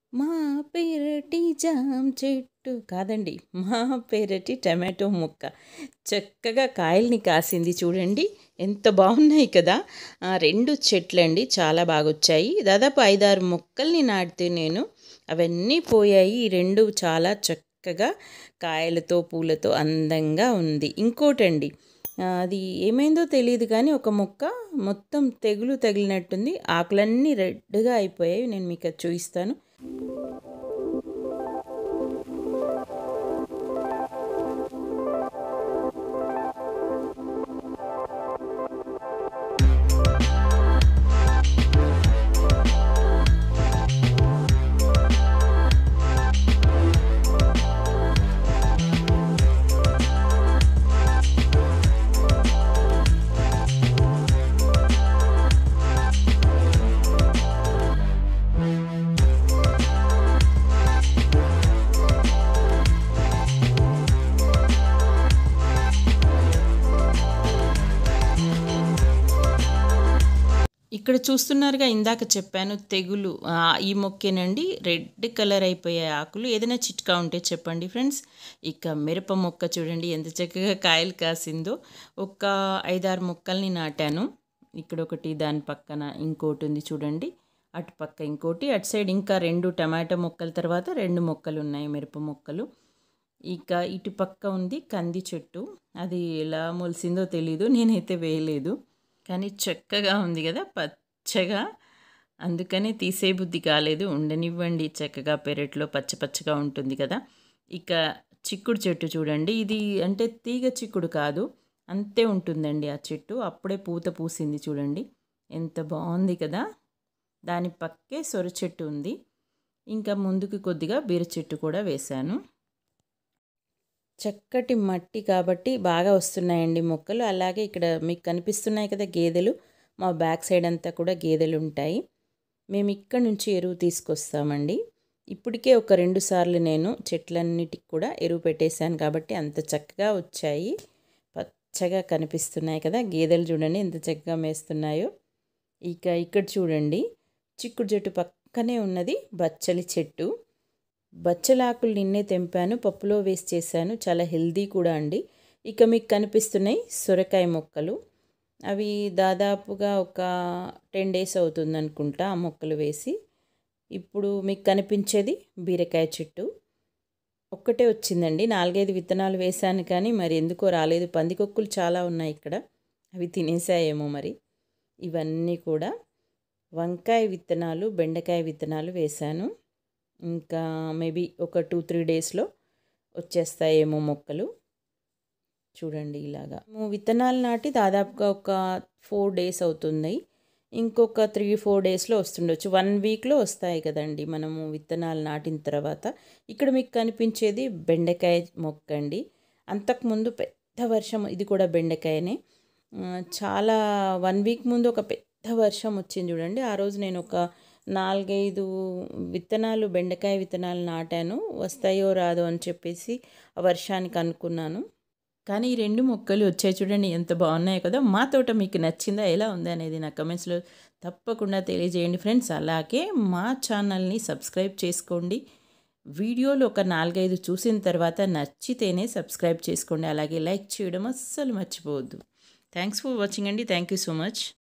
మా పెరటి జామ చెట్టు కాదండి మా పెరటి టమాటో మొక్క చక్కగా కాయల్ని కాసింది చూడండి ఎంత బాగున్నాయి కదా ఆ, రెండు చెట్లండి చాలా బాగా వచ్చాయి దాదాపు ఐదారు మొక్కల్ని నాటితే నేను అవన్నీ పోయాయి ఈ రెండు చాలా చక్కగా కాయలతో పూలతో అందంగా ఉంది ఇంకోటండి ఆ, అది ఏమైందో తెలియదు కానీ ఒక మొక్క మొత్తం తెగులు తగిలినట్టుంది ఆకులన్నీ రెడ్గా అయిపోయాయి నేను మీకు అది చూపిస్తాను ఇక్కడ చూస్తున్నారుగా ఇందాక చెప్పాను తెగులు ఆ, ఈ మొక్కేనండి రెడ్ కలర్ అయిపోయే ఆకులు ఏదైనా చిట్కా ఉంటే చెప్పండి ఫ్రెండ్స్ ఇక మిరప మొక్క చూడండి ఎంత చక్కగా కాయలు కాసిందో ఒక ఐదారు మొక్కల్ని నాటాను ఇక్కడ ఒకటి దాని పక్కన ఇంకోటి ఉంది చూడండి అటు పక్క ఇంకోటి అటు సైడ్ ఇంకా రెండు టమాటా మొక్కల తర్వాత రెండు మొక్కలు ఉన్నాయి మిరప మొక్కలు ఇక ఇటు పక్క ఉంది కంది చెట్టు అది ఎలా మొలిసిందో తెలీదు నేనైతే వేయలేదు కానీ చక్కగా ఉంది కదా పచ్చగా అందుకనే తీసే బుద్ధి కాలేదు ఉండనివ్వండి చక్కగా పెరట్లో పచ్చ పచ్చగా ఉంటుంది కదా ఇక చిక్కుడు చెట్టు చూడండి ఇది అంటే తీగ చిక్కుడు కాదు అంతే ఉంటుందండి ఆ చెట్టు అప్పుడే పూత పూసింది చూడండి ఎంత బాగుంది కదా దాని పక్కే సొర చెట్టు ఉంది ఇంకా ముందుకు కొద్దిగా బీర చెట్టు కూడా వేశాను చక్కటి మట్టి కాబట్టి బాగా వస్తున్నాయండి మొక్కలు అలాగే ఇక్కడ మీకు కనిపిస్తున్నాయి కదా గేదెలు మా బ్యాక్ సైడ్ అంతా కూడా గేదెలు ఉంటాయి మేము ఇక్కడ నుంచి ఎరువు తీసుకొస్తామండి ఇప్పటికే ఒక రెండు సార్లు నేను చెట్లన్నిటికి కూడా ఎరువు పెట్టేశాను కాబట్టి అంత చక్కగా వచ్చాయి పచ్చగా కనిపిస్తున్నాయి కదా గేదెలు చూడండి ఎంత చక్కగా మేస్తున్నాయో ఇక ఇక్కడ చూడండి చిక్కుడు చెట్టు పక్కనే ఉన్నది బచ్చలి చెట్టు బచ్చలాకులు నిన్నే తెంపాను పప్పులో వేసి చేశాను చాలా హెల్దీ కూడా అండి ఇక మీకు కనిపిస్తున్నాయి సొరకాయ మొక్కలు అవి దాదాపుగా ఒక టెన్ డేస్ అవుతుంది అనుకుంటా ఆ మొక్కలు వేసి ఇప్పుడు మీకు కనిపించేది బీరకాయ చెట్టు ఒక్కటే వచ్చిందండి నాలుగైదు విత్తనాలు వేశాను కానీ మరి ఎందుకో రాలేదు పందికొక్కులు చాలా ఉన్నాయి ఇక్కడ అవి తినేసాయేమో మరి ఇవన్నీ కూడా వంకాయ విత్తనాలు బెండకాయ విత్తనాలు వేశాను ఇంకా మేబీ ఒక టూ త్రీ డేస్లో వచ్చేస్తాయేమో మొక్కలు చూడండి ఇలాగా మేము విత్తనాలు నాటి దాదాపుగా ఒక ఫోర్ డేస్ అవుతుంది ఇంకొక త్రీ ఫోర్ డేస్లో వస్తుండొచ్చు వన్ వీక్లో వస్తాయి కదండి మనము విత్తనాలు నాటిన తర్వాత ఇక్కడ మీకు కనిపించేది బెండకాయ మొక్క అండి అంతకుముందు పెద్ద వర్షం ఇది కూడా బెండకాయనే ఆ, చాలా వన్ వీక్ ముందు ఒక పెద్ద వర్షం వచ్చింది చూడండి ఆ రోజు నేను ఒక నాలుగైదు విత్తనాలు బెండకాయ విత్తనాలు నాటాను వస్తాయో రాదో అని చెప్పేసి ఆ వర్షానికి అనుకున్నాను కానీ ఈ రెండు మొక్కలు వచ్చాయి చూడండి ఎంత బాగున్నాయో కదా మా తోట మీకు నచ్చిందా ఎలా ఉంది అనేది నా కమెంట్స్లో తప్పకుండా తెలియజేయండి ఫ్రెండ్స్ అలాగే మా ఛానల్ని సబ్స్క్రైబ్ చేసుకోండి వీడియోలు ఒక నాలుగైదు చూసిన తర్వాత నచ్చితేనే సబ్స్క్రైబ్ చేసుకోండి అలాగే లైక్ చేయడం అస్సలు మర్చిపోవద్దు థ్యాంక్స్ ఫర్ వాచింగ్ అండి థ్యాంక్ యూ సో మచ్